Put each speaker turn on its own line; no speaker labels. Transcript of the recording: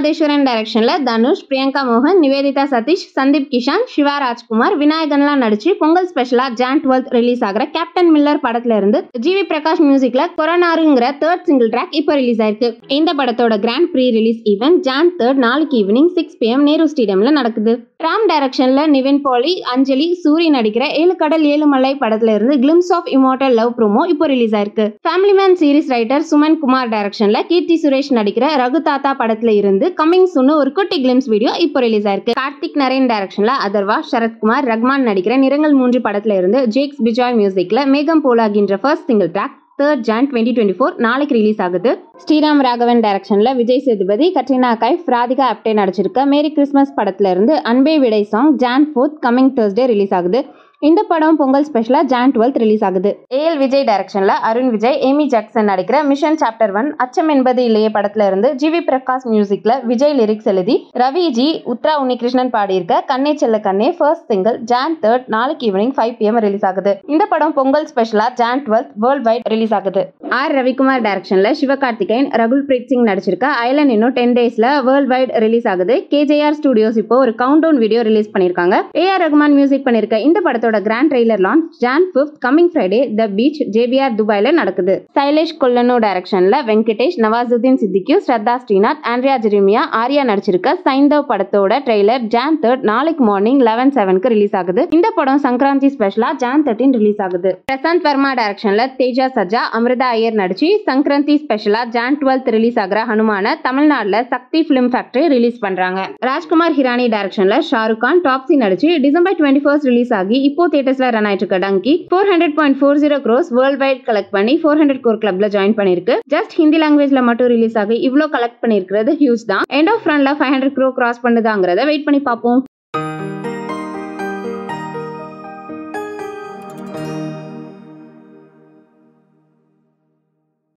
மாதேஸ்வரன் டைரக்ஷன்ல தனுஷ் பிரியங்கா மோகன் நிவேதிதா சதீஷ் சந்தீப் கிஷான் சிவா ராஜ்குமார் விநாயகன்லாம் நடிச்சு பொங்கல் ஸ்பெஷலா ஜான் டுவெல்த் ரிலீஸ் ஆகிற கேப்டன் மில்லர் படத்துல இருந்து ஜிவி பிரகாஷ் மியூசிக்ல கொரோனாருங்கிற தேர்ட் சிங்கிள் ட்ராக் இப்போ ரிலீஸ் ஆயிருக்கு இந்த படத்தோட grand pre release event Jan third நாளைக்கு ஈவினிங் சிக்ஸ் பிஎம் நேரு ஸ்டேடியம்ல நடக்குது ராம் டைரக்ஷன்ல நிவின் பாலி அஞ்சலி சூரி நடிக்கிற ஏழு கடல் ஏழு மலை படத்துல இருந்து glimpse of immortal love promo இப்போ ரிலீஸ் ஆயிருக்கு Family Man series writer Suman Kumar டைரக்ஷன்ல கீர்த்தி சுரேஷ் நடிக்கிற ரகு தாத்தா படத்துல இருந்து கமிங் சுன்னு ஒரு குட்டி கிளிம்ஸ் வீடியோ இப்போ ரிலீஸ் ஆயிருக்கு கார்த்திக் நரேன் டைரக்ஷன்ல அதர்வா சரத்குமார் ரஹ்மான் நடிக்கிற நிறங்கள் மூன்று படத்துல இருந்து ஜேக்ஸ் பிஜாய் மியூசிக்ல மேகம் போலாகின்ற first single track third Jan twenty twenty four நாளைக்கு ரிலீஸ் ஆகுது ஸ்ரீராம் ராகவன் டைரக்ஷன்ல விஜய் சேதுபதி கட்ரினா கைஃப் ராதிகா அப்டே நடிச்சிருக்க மேரி கிறிஸ்மஸ் படத்துல இருந்து அன்பே விடை song Jan fourth coming Thursday release ஆகுது இந்த படம் பொங்கல் ஸ்பெஷலா ஜான் டுவெல்த் ரிலீஸ் ஆகுது ஏஎல் விஜய் டைரக்ஷன்ல அருண் விஜய் ஏமி ஜாக்சன் நடிக்கிற Mission Chapter One Achcham Enbathu இல்லையே படத்துல இருந்து ஜிவி பிரகாஷ் மியூசிக்ல விஜய் லிரிக்ஸ் எழுதி ரவி ஜி உத்ரா உன்னிகிருஷ்ணன் பாடியிருக்க கண்ணே செல்ல கண்ணே ஃபர்ஸ்ட் சிங்கிள் ஜான் தேர்ட் நாளைக்கு ஈவினிங் ஃபைவ் பிஎம் ரிலீஸ் ஆகுது இந்த படம் பொங்கல் ஸ்பெஷலா Jan twelfth worldwide release ஆகுது ஆர் ரவிக்குமார் டைரக்ஷன்ல சிவகார்த்திகேயன் ரகுல் பிரீத் சிங் நடிச்சிருக்க ஐலண்ட் இன்னும் டென் டேஸ்ல வேர்ல்ட் வைட் ரிலீஸ் ஆகுது கேஜேஆர் ஸ்டுடியோஸ் இப்போ ஒரு கவுண்ட் டவுன் வீடியோ ரிலீஸ் பண்ணிருக்காங்க ஏஆர் ரகுமான் மியூசிக் பண்ணிருக்க இந்த படத்தோட grand trailer launch Jan fifth coming Friday the beach JBR துபாயில நடக்குது சைலேஷ் கொல்லனோ டைரக்ஷன்ல வெங்கடேஷ் நவாசுதீன் சித்திக்கு ஸ்ரத்தா ஸ்ரீநாத் ஆண்ட்ரியா ஜெரிமியா ஆர்யா நடிச்சிருக்க சைந்தவ் படத்தோட ட்ரெய்லர் ஜான் தேர்ட் நாளைக்கு மார்னிங் லெவன் செவனுக்கு ரிலீஸ் ஆகுது இந்த படம் சங்கராந்தி ஸ்பெஷலா ஜான் தேர்ட்டின் ரிலீஸ் ஆகுது பிரசாந்த் வர்மா டைரக்ஷன்ல தேஜா சஜா அமிர்தா ஐயர் நடிச்சு சங்கராந்தி ஸ்பெஷலா ஜான் டுவெல்த் ரிலீஸ் ஆகிற ஹனுமான தமிழ்நாடுல சக்தி பிலிம் ஃபேக்டரி ரிலீஸ் பண்றாங்க ராஜ்குமார் ஹிரானி டைரக்ஷன்ல ஷாருக் கான் டாப்ஸி நடிச்சு டிசம்பர் டுவெண்ட்டி ஃபர்ஸ்ட் ரிலீஸ் ஆகி இப்போ தியேட்டர்ஸ்ல ரன் ஆயிட்டு இருக்க Dunki four hundred point four zero crores worldwide collect பண்ணி ஃபோர் ஹண்ட்ரட் கோர் கிளப்ல ஜாயின் பண்ணிருக்கு ஜஸ்ட் ஹிந்தி லாங்குவேஜ்ல மட்டும் ரிலீஸ் ஆகி இவ்வளோ கலெக்ட் பண்ணிருக்கிறது ஹியூஸ் தான் எண்ட் ஆஃப் ரன்ல ஃபைவ் ஹண்ட்ரட் க்ரோ கிராஸ் பண்ணுதாங்கிறத வெயிட் பண்ணி பார்ப்போம்